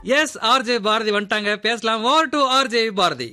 S RJ Bharathi வந்துட்டாங்க பேசலாம் over to RJ Bharathi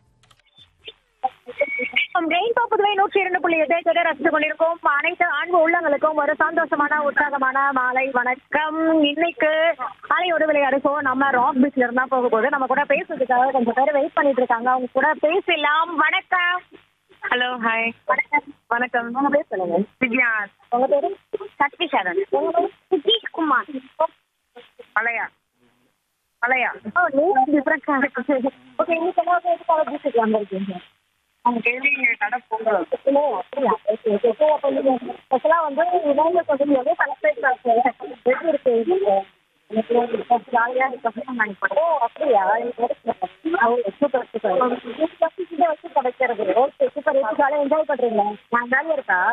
rainbow Puduvai நூற்றி இரண்டு புள்ளி எட்டை தொடர் ரசித்துக் கொண்டிருக்கோம் அனைத்து அன்பு உள்ளங்களுக்கும் ஒரு சந்தோஷமான உற்சாகமான மாலை வணக்கம் இன்னைக்கு அலையோடு விளையாடுவோம் நம்ம ராக் பீச்ல இருந்தா போக போது நம்ம கூட பேசுறதுக்காக கொஞ்சம் பேர் வெயிட் பண்ணிட்டு இருக்காங்க அவங்க கூட பேசலாம் வணக்கம் ஹலோ ஹாய் வணக்கம் வணக்கம் உங்க பேர் சொல்லுங்க திவ்யா உங்க பேரு சக்தி சரண் உங்க பேரு சுதீஷ் குமார் மலையா மலையா ஓ நீங்க டிஃபரெண்டா இருக்கு ஓகே இன்னைக்கு என்ன பேருக்காக பீச்சுக்கு வந்திருக்கீங்க அவங்க கேள்வி இங்க கடை போகிறோம் இல்ல, அப்படியா? Okay, okay. So, அப்ப நீங்க special ஆ வந்து இவங்க கொஞ்சம் எவ்வளவு celebrate பண்றீங்க? எப்படி இருக்கு இது? எனக்கு ரொம்ப jolly ஆ இருக்கு அப்படின்னு நான் நினைக்கிறேன். ஓ, அப்படியா? எனக்கு very super. ஓ, super, super. இந்த just இதை வச்சு கிடைக்கிறது. Okay, super. எப்படி jolly ஆ enjoy பண்றீங்க? நான் jolly ஆ இருக்கா?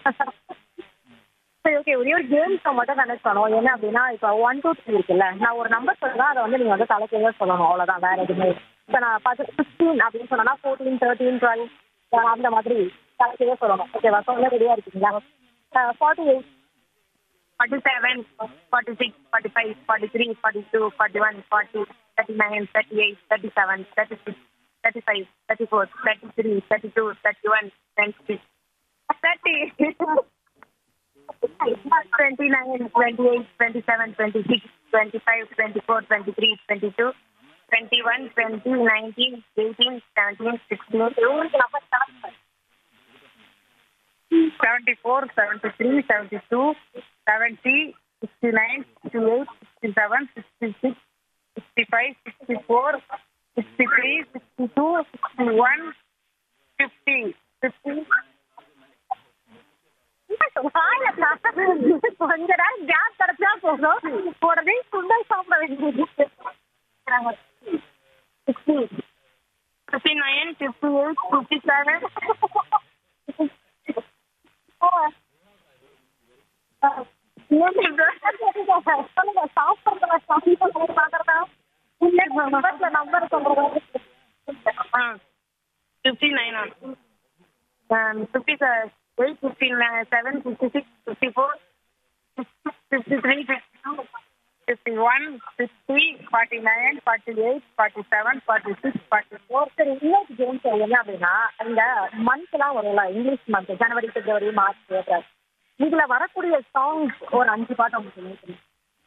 சரி ஓகே ஒரே ஒரு கேம்ஸ் மட்டும் கனெக்ட் பண்ணுவோம் என்ன அப்படின்னா இப்போ ஒன் டூ த்ரீ இருக்குல்ல நான் ஒரு நம்பர் சொல்றேன் அதை வந்து நீங்க வந்து தலைக்கீழ சொல்லணும் அவ்வளவுதான் வேற எதுவுமே இப்போ நான் பார்த்து ஃபிஃப்டீன் அப்படின்னு சொன்னா ஃபோர்டீன் தேர்ட்டீன் டுவெல் அந்த மாதிரி தலைக்கீழ சொல்லணும் ஓகேவா சொல்ல ரெடியா இருக்கீங்களா forty eight forty seven forty six forty five forty three forty two forty one forty thirty nine thirty eight thirty seven thirty six thirty five thirty four thirty three thirty two thirty one twenty thirty twenty nine twenty eight twenty seven twenty six twenty five twenty four twenty three twenty two twenty one twenty nineteen eighteen seventeen sixteen உங்களுக்கு number start பண்ணு seventy four, seventy three, seventy two, seventy, sixty nine, sixty eight, sixty seven, sixty six, sixty five, sixty four, sixty three, sixty two, sixty one, fifty, fifty. கொஞ்ச நேரம் gap கிடைச்சா போதும் உடனே சுண்டல் சாப்பிட வேண்டியது Fifty nine, fifty eight, fifty seven, சொல்லுங்க சாப்பிடுறதா சாப்பிடுறதா நம்பர் சொல்றதா uh, fifty nine, um, fifty eight, fifty seven, fifty six, fifty four, fifty three, fifty two, fifty one, fifty, forty nine, forty eight, forty seven, forty six, forty four. சரி இன்னொரு game என்ன அப்படின்னா இந்த month எல்லாம் வரும்ல English month ஜனவரி பிப்ரவரி மார்ச் ஏப்ரல் இதுல வரக்கூடிய சாங்ஸ் ஒரு அஞ்சு பாட்டு உங்களுக்கு சொல்லிருக்கேன்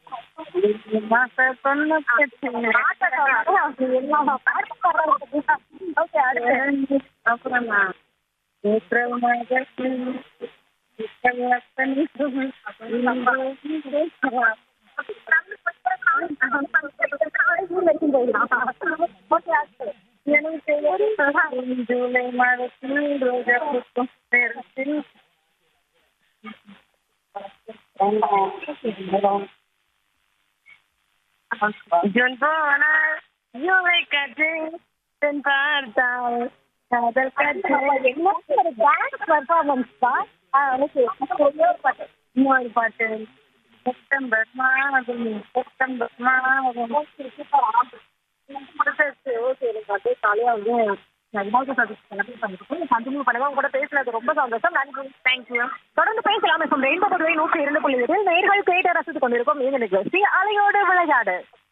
ஜூலை மாதத்தில் ரோஜா பூக்கும் நேரத்தில் ஜூன் போனால் ஜூலை காற்று தென் பார்த்தால் காதல் காற்று என்ன ஒரு டான்ஸ் பர்ஃபார்மன்ஸ் தான் எனக்கு ஒரே ஒரு பாட்டு இன்னொரு பாட்டு செப்டம்பர் மாதம் செப்டம்பர் மாதம் முடிச்சாச்சு ஓகே எனக்கு அப்படியே காலையா வந்து நான் விநாயகர் சதுர்த்தி செலிப்ரேட் பண்ணிருக்கோம் கண்டினியூ பண்ணுங்க உங்க கூட பேசுனது ரொம்ப சந்தோஷம் நன்றி தேங்க்யூ தொடர்ந்து பேசலாம் இப்போ ரெயின்போ புதுவை நூற்றி இரண்டு புள்ளி எட்டில் நேர்கள் கேட்டு ரசித்துக் கொண்டிருக்கோம் இந்த நிகழ்ச்சி அலையோடு விளையாடு